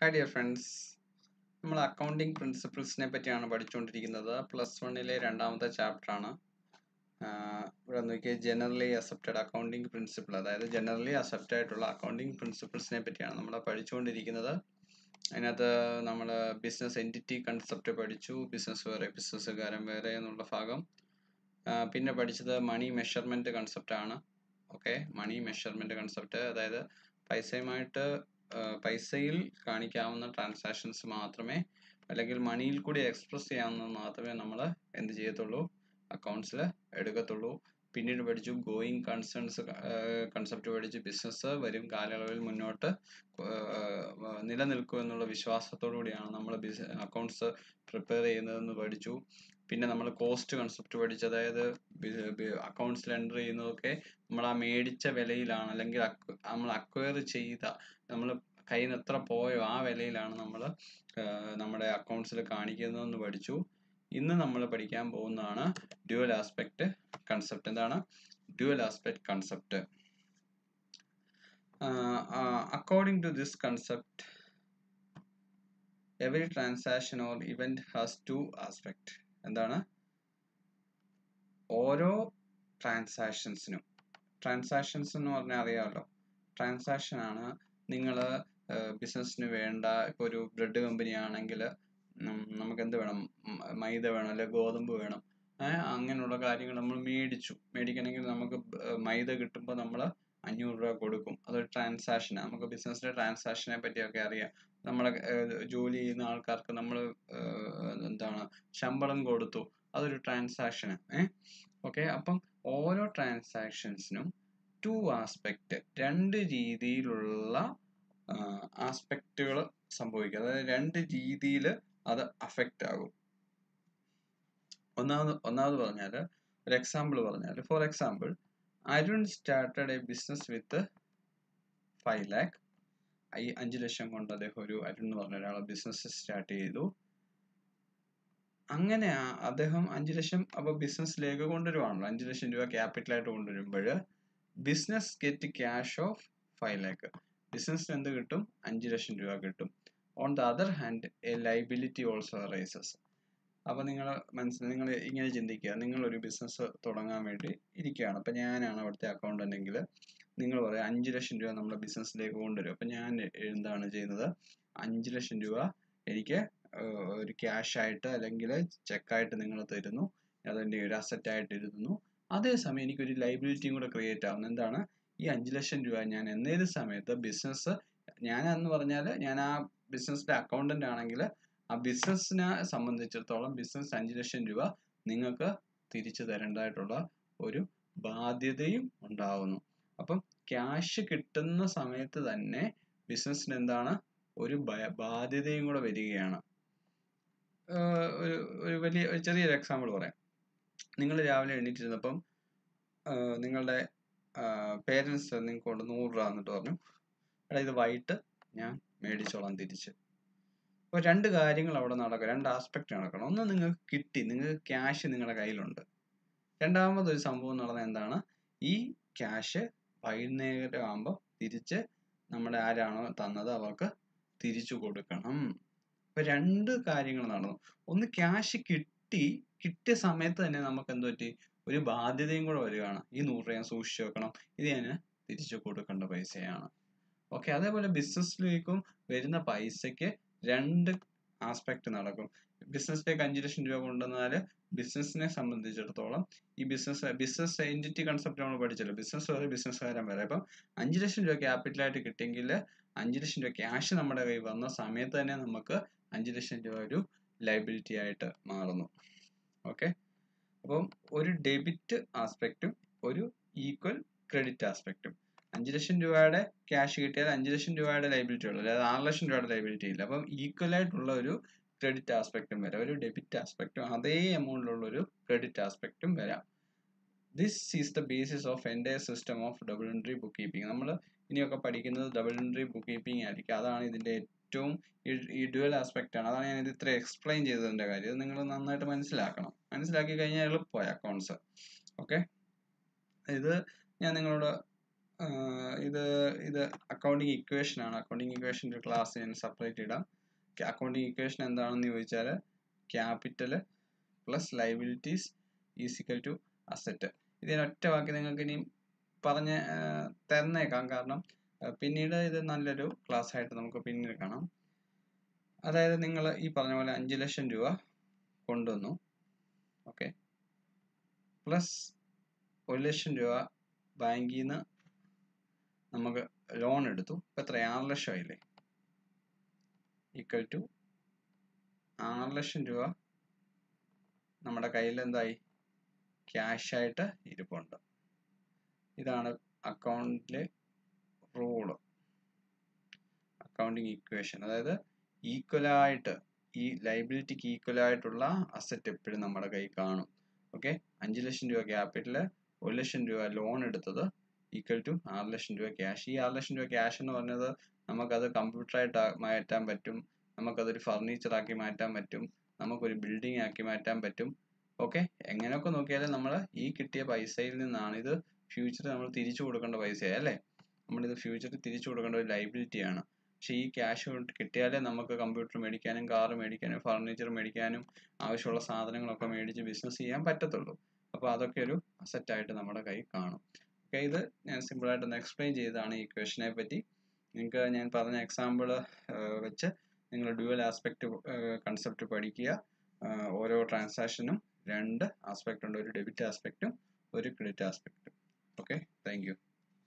hi dear friends നമ്മൾ accounting പ്രിൻസിപ്പിൾസിനെ പറ്റിയാണ് പഠിച്ചുകൊണ്ടിരിക്കുന്നത് പ്ലസ് വണ്ണിലെ രണ്ടാമത്തെ ചാപ്റ്ററാണ് ഇവിടെ നോക്കിയാൽ ജനറലി അക്സെപ്റ്റഡ് അക്കൗണ്ടിങ് പ്രിൻസിപ്പിൾ അതായത് ജനറലി അക്സെപ്റ്റ് ആയിട്ടുള്ള അക്കൗണ്ടിങ് പ്രിൻസിപ്പിൾസിനെ പറ്റിയാണ് നമ്മൾ പഠിച്ചുകൊണ്ടിരിക്കുന്നത് അതിനകത്ത് നമ്മൾ ബിസിനസ് എൻറ്റിറ്റി കൺസെപ്റ്റ് പഠിച്ചു ബിസിനസ് വേറെ ബിസിനസ്സുകാരൻ വേറെ എന്നുള്ള ഭാഗം ആ, പിന്നെ പഠിച്ചത് മണി മെഷർമെൻറ്റ് കൺസെപ്റ്റ് ആണ് ഓക്കെ മണി മെഷർമെൻറ്റ് കൺസെപ്റ്റ് അതായത് പൈസയുമായിട്ട് ആ, പൈസയിൽ കാണിക്കാവുന്ന ട്രാൻസാക്ഷൻസ് മാത്രമേ അല്ലെങ്കിൽ മണിയിൽ കൂടി എക്സ്പ്രസ് ചെയ്യാവുന്നത് മാത്രമേ നമ്മൾ എന്ത് ചെയ്യത്തുള്ളൂ അക്കൗണ്ട്സിൽ എടുക്കത്തുള്ളൂ പിന്നീട് പഠിച്ചു ഗോയിങ് കൺസേൺസ് കൺസെപ്റ്റ് പഠിച്ചു ബിസിനസ് വരും കാലയളവിൽ മുന്നോട്ട് ആ, നിലനിൽക്കും എന്നുള്ള വിശ്വാസത്തോടു കൂടിയാണ് നമ്മൾ ബിസി അക്കൗണ്ട്സ് പ്രിപ്പയർ ചെയ്യുന്നതെന്ന് പഠിച്ചു പിന്നെ നമ്മൾ കോസ്റ്റ് കൺസെപ്റ്റ് പഠിച്ചു അതായത് അക്കൗണ്ട്സിൽ എൻ്റർ ചെയ്യുന്നതൊക്കെ നമ്മൾ ആ മേടിച്ച വിലയിലാണ് അല്ലെങ്കിൽ acqu- നമ്മൾ അക്വയർ ചെയ്ത നമ്മൾ കയ്യിൽ നിന്ന് എത്ര പോയോ ആ വിലയിലാണ് നമ്മൾ നമ്മുടെ അക്കൗണ്ട്സിൽ കാണിക്കുന്നതെന്ന് പഠിച്ചു ഇന്ന് നമ്മൾ പഠിക്കാൻ പോകുന്നതാണ് ഡ്യുവൽ ആസ്പെക്ട് കൺസെപ്റ്റ് എന്താണ് dual aspect concept according to this concept every transaction or event has two aspect എന്താണ് ഓരോ ട്രാൻസാക്ഷൻസിനും ട്രാൻസാക്ഷൻസ് എന്ന് പറഞ്ഞാൽ അറിയാമല്ലോ ട്രാൻസാക്ഷൻ ആണ് നിങ്ങൾ ബിസിനസ്സിന് വേണ്ട ഇപ്പോൾ ഒരു ബ്രെഡ് കമ്പനി ആണെങ്കിൽ നമുക്ക് എന്ത് വേണം ഉം, മൈദ വേണം അല്ലെ ഗോതമ്പ് വേണം ഏഹ് അങ്ങനെയുള്ള കാര്യങ്ങൾ നമ്മൾ മേടിച്ചു മേടിക്കണമെങ്കിൽ നമുക്ക് ബ- ഏർ മൈദ കിട്ടുമ്പോൾ നമ്മൾ അഞ്ഞൂറ് രൂപ കൊടുക്കും അതൊരു ട്രാൻസാക്ഷൻ നമുക്ക് ബിസിനസ്സിലെ ട്രാൻസാക്ഷനെ പറ്റിയൊക്കെ അറിയാം നമ്മളെ ഏർ ജോലി ചെയ്യുന്ന ആൾക്കാർക്ക് നമ്മൾ എന്താണ് ശമ്പളം കൊടുത്തു അതൊരു ട്രാൻസാക്ഷന് ഏഹ് ഓക്കെ അപ്പം ഓരോ ട്രാൻസാക്ഷൻസിനും ടു ആസ്പെക്റ്റ് രണ്ട് രീതിയിലുള്ള ആസ്പെക്റ്റുകൾ സംഭവിക്കും അതായത് രണ്ട് രീതിയിൽ അത് അഫക്റ്റ് ആകും ഒന്നാമത് ഒന്നാമത് പറഞ്ഞാൽ ഒരു എക്സാമ്പിൾ പറഞ്ഞാൽ for example Arun started a business with five lakh ഈ അഞ്ച് ലക്ഷം കൊണ്ട് അദ്ദേഹം ഒരു അരുൺ എന്ന് പറഞ്ഞ ഒരാളെ ബിസിനസ് സ്റ്റാർട്ട് ചെയ്തു അങ്ങനെ ആ- അദ്ദേഹം അഞ്ച് ലക്ഷം അപ്പൊ ബിസിനസ്സിലേക്ക് കൊണ്ടുവരുവാണല്ലോ അഞ്ച് ലക്ഷം രൂപ ക്യാപിറ്റലായിട്ട് കൊണ്ടുവരുമ്പോൾ business get cash of five lakh ബിസിനസ്സിന് എന്ത് കിട്ടും അഞ്ച് ലക്ഷം രൂപ കിട്ടും on the other hand a liability also rises അപ്പൊ നിങ്ങൾ മനസ്സിൽ നിങ്ങൾ ഇങ്ങനെ ചിന്തിക്കുക നിങ്ങൾ ഒരു ബിസിനസ് തുടങ്ങാൻ വേണ്ടി ഇരിക്കുകയാണ് അപ്പൊ ഞാനാണ് അവിടുത്തെ അക്കൗണ്ടന്റ് എങ്കിൽ നിങ്ങൾ പറയാം അഞ്ച് ലക്ഷം രൂപ നമ്മുടെ ബിസിനസ്സിലേക്ക് കൊണ്ടുവരും അപ്പൊ ഞാൻ എന്താണ് ചെയ്യുന്നത് അഞ്ച് ലക്ഷം രൂപ എനിക്ക് ഏർ ഒരു ക്യാഷ് ആയിട്ട് അല്ലെങ്കിൽ ചെക്കായിട്ട് നിങ്ങൾ തരുന്നു അതെൻ്റെ ഒരു അസറ്റ് ആയിട്ട് എഴുതുന്നു അതേസമയം എനിക്കൊരു ലൈബിലിറ്റിയും കൂടെ ക്രിയേറ്റ് ആവുന്നു എന്താണ് ഈ അഞ്ച് ലക്ഷം രൂപ ഞാൻ എന്നേത് സമയത്ത് ബിസിനസ് ഞാനെന്ന് പറഞ്ഞാൽ ഞാൻ ആ ബിസിനസ്സിന്റെ അക്കൗണ്ടന്റ് ആണെങ്കിൽ ആ ബിസിനസ്സിനെ സംബന്ധിച്ചിടത്തോളം ബിസിനസ് അഞ്ച് ലക്ഷം രൂപ നിങ്ങൾക്ക് തിരിച്ചു തരേണ്ടതായിട്ടുള്ള ഒരു ബാധ്യതയും ഉണ്ടാവുന്നു അപ്പം ക്യാഷ് കിട്ടുന്ന സമയത്ത് തന്നെ ബിസിനസ്സിന് എന്താണ് ഒരു ഭയ- ബാധ്യതയും കൂടെ വരികയാണ് ഏർ ഒരു ഒരു വലിയ ഒരു ചെറിയൊരു എക്സാമ്പിൾ പറയാം നിങ്ങൾ രാവിലെ എണീറ്റിരുന്നപ്പം ഏർ നിങ്ങളുടെ പേരൻസ് നിങ്ങൾക്ക് കൊണ്ട് നൂറ് രൂപ എന്നിട്ട് പറഞ്ഞു എടാ ഇത് വൈകിട്ട് ഞാൻ മേടിച്ചോളാം തിരിച്ച് അപ്പോൾ രണ്ട് കാര്യങ്ങൾ അവിടെ നടക്കും രണ്ട് ആസ്പെക്ട് നടക്കണം ഒന്ന് നിങ്ങൾക്ക് കിട്ടി നിങ്ങൾക്ക് ക്യാഷ് നിങ്ങളുടെ കയ്യിലുണ്ട് രണ്ടാമതൊരു സംഭവം നടന്നത് എന്താണ് ഈ ക്യാഷ് വൈകുന്നേരം ആകുമ്പോൾ തിരിച്ച് നമ്മുടെ ആരാണോ തന്നത് അവർക്ക് തിരിച്ചു കൊടുക്കണം അപ്പൊ രണ്ട് കാര്യങ്ങൾ നടന്നു ഒന്ന് ക്യാഷ് കിട്ടി കിട്ടിയ സമയത്ത് തന്നെ നമുക്ക് എന്ത് പറ്റി ഒരു ബാധ്യതയും കൂടെ വരികയാണ് ഈ നൂറ് രൂപ ഞാൻ സൂക്ഷിച്ചു വെക്കണം ഇത് ഞാൻ തിരിച്ചു കൊടുക്കേണ്ട പൈസയാണ് ഓക്കെ അതേപോലെ ബിസിനസ്സിലേക്കും വരുന്ന പൈസയ്ക്ക് രണ്ട് ആസ്പെക്ട് നടക്കും ബിസിനസ്സിലേക്ക് അഞ്ച് ലക്ഷം രൂപ കൊണ്ടുവന്നാൽ ബിസിനസ്സിനെ സംബന്ധിച്ചിടത്തോളം ഈ ബിസിനസ് ബിസിനസ് എൻറ്റിറ്റി കൺസെപ്റ്റ് നമ്മൾ പഠിച്ചല്ലോ ബിസിനസ് വരെ ബിസിനസ്സുകാരൻ വരെ അപ്പം അഞ്ച് ലക്ഷം രൂപ ക്യാപിറ്റലായിട്ട് കിട്ടിയെങ്കിൽ അഞ്ച് ലക്ഷം രൂപ ക്യാഷ് നമ്മുടെ കയ്യിൽ വന്ന സമയത്ത് തന്നെ നമുക്ക് അഞ്ച് ലക്ഷം രൂപ ഒരു ലൈബിലിറ്റി ആയിട്ട് മാറുന്നു ഓക്കെ അപ്പം ഒരു ഡെബിറ്റ് ആസ്പെക്റ്റും ഒരു ഈക്വൽ ക്രെഡിറ്റ് ആസ്പെക്റ്റും അഞ്ച് ലക്ഷം രൂപയുടെ ക്യാഷ് കിട്ടിയാൽ അഞ്ച് ലക്ഷം രൂപയുടെ ലൈബിലിറ്റി ഉള്ളൂ അതായത് ആറ് ലക്ഷം രൂപയുടെ ലൈബിലിറ്റി ഇല്ല അപ്പം ഈക്വൽ ആയിട്ടുള്ള ഒരു ക്രെഡിറ്റ് ആസ്പെക്റ്റും വരാം ഒരു ഡെബിറ്റ് ആസ്പെക്റ്റും അതേ എമൗണ്ടിലുള്ള ഒരു ക്രെഡിറ്റ് ആസ്പെക്റ്റും വരാം this is the basis of എൻ്റെ system of double entry book keeping നമ്മൾ ഇനിയൊക്കെ പഠിക്കുന്നത് ഡബിൾ എൻട്രി ബുക്ക് കീപ്പിംഗ് ആയിരിക്കും അതാണ് ഇതിൻ്റെ ഏറ്റവും ഈ- ഈ ഡ്യുവൽ ആസ്പെക്റ്റ് ആണ് അതാണ് ഞാൻ ഇത് ഇത്ര എക്സ്പ്ലെയിൻ ചെയ്തതിൻ്റെ കാര്യം ഇത് നിങ്ങൾ നന്നായിട്ട് മനസ്സിലാക്കണം മനസ്സിലാക്കി കഴിഞ്ഞാൽ എളുപ്പമായി അക്കൗണ്ട്സ് ഓക്കെ ഇത് ഞാൻ നിങ്ങളോട് ഇത് ഇത് അക്കൗണ്ടിങ് ഇക്വേഷൻ ആണ് അക്കൗണ്ടിങ് ഇക്വേഷൻ്റെ ക്ലാസ് ഞാൻ സെപ്പറേറ്റ് ഇടാം അക്കൗണ്ടിങ് ഇക്വേഷൻ എന്താണെന്ന് ചോദിച്ചാൽ capital plus liabilities is equal to asset ഇതിന് ഒറ്റ വാക്കി നിങ്ങൾക്ക് ഇനി പറഞ്ഞ് തന്നേക്കാം കാരണം പിന്നീട് ഇത് നല്ലൊരു ക്ലാസ് ആയിട്ട് നമുക്ക് പിന്നീട് കാണാം അതായത് നിങ്ങൾ ഈ പറഞ്ഞ പോലെ അഞ്ച് ലക്ഷം രൂപ കൊണ്ടുവന്നു ഓക്കെ പ്ലസ് ഒരു ലക്ഷം രൂപ ബാങ്കിൽ നിന്ന് നമുക്ക് ലോൺ എടുത്തു ഇപ്പം എത്ര ആറ് ലക്ഷം ആയില്ലേ ഈക്വൽ ടു ആറ് ലക്ഷം രൂപ നമ്മുടെ കയ്യിൽ എന്തായി ക്യാഷ് ആയിട്ട് ഇരിപ്പുണ്ട് ഇതാണ് അക്കൗണ്ടിലെ റൂള് അക്കൗണ്ടിങ് ഇക്വേഷൻ അതായത് ഈക്വലായിട്ട് ഈ ലൈബിലിറ്റിക്ക് ഈക്വൽ ആയിട്ടുള്ള അസറ്റ് എപ്പോഴും നമ്മുടെ കയ്യിൽ കാണും ഓക്കെ അഞ്ച് ലക്ഷം രൂപ ക്യാപിറ്റൽ ഒരു ലക്ഷം രൂപ ലോൺ എടുത്തത് ഈക്വൽ ടു ആറ് ലക്ഷം രൂപ ക്യാഷ് ഈ ആറ് ലക്ഷം രൂപ ക്യാഷ് എന്ന് പറഞ്ഞത് നമുക്കത് കമ്പ്യൂട്ടറായിട്ട് മാറ്റാൻ പറ്റും നമുക്കതൊരു ഫർണിച്ചർ ആക്കി മാറ്റാൻ പറ്റും നമുക്കൊരു ബിൽഡിംഗ് ആക്കി മാറ്റാൻ പറ്റും ഓക്കെ എങ്ങനെയൊക്കെ നോക്കിയാലും നമ്മൾ ഈ കിട്ടിയ പൈസയിൽ നിന്നാണ് ഇത് ഫ്യൂച്ചറിൽ നമ്മൾ തിരിച്ചു കൊടുക്കേണ്ട പൈസയാണ് അല്ലേ നമ്മളിത് ഫ്യൂച്ചറിൽ തിരിച്ചു കൊടുക്കേണ്ട ഒരു ലൈബിലിറ്റിയാണ് പക്ഷേ ഈ ക്യാഷ് കിട്ടിയാലേ നമുക്ക് കമ്പ്യൂട്ടർ മേടിക്കാനും കാർ മേടിക്കാനും ഫർണിച്ചർ മേടിക്കാനും ആവശ്യമുള്ള സാധനങ്ങളൊക്കെ മേടിച്ച് ബിസിനസ് ചെയ്യാൻ പറ്റത്തുള്ളൂ അപ്പോൾ അതൊക്കെ ഒരു അസറ്റായിട്ട് നമ്മുടെ കയ്യിൽ കാണും ഓക്കെ ഇത് ഞാൻ സിമ്പിളായിട്ട് ഒന്ന് എക്സ്പ്ലെയിൻ ചെയ്തതാണ് ഈ ക്വസ്റ്റിനെ പറ്റി നിങ്ങൾക്ക് ഞാൻ പറഞ്ഞ എക്സാമ്പിൾ വെച്ച് നിങ്ങൾ ഡ്യുവൽ ആസ്പെക്റ്റ് കൺസെപ്റ്റ് പഠിക്കുക ഓരോ ട്രാൻസാക്ഷനും രണ്ട് ആസ്പെക്റ്റ് ഉണ്ട് ഒരു ഡെബിറ്റ് ആസ്പെക്റ്റും ഒരു ക്രെഡിറ്റ് ആസ്പെക്റ്റും ഓക്കെ താങ്ക്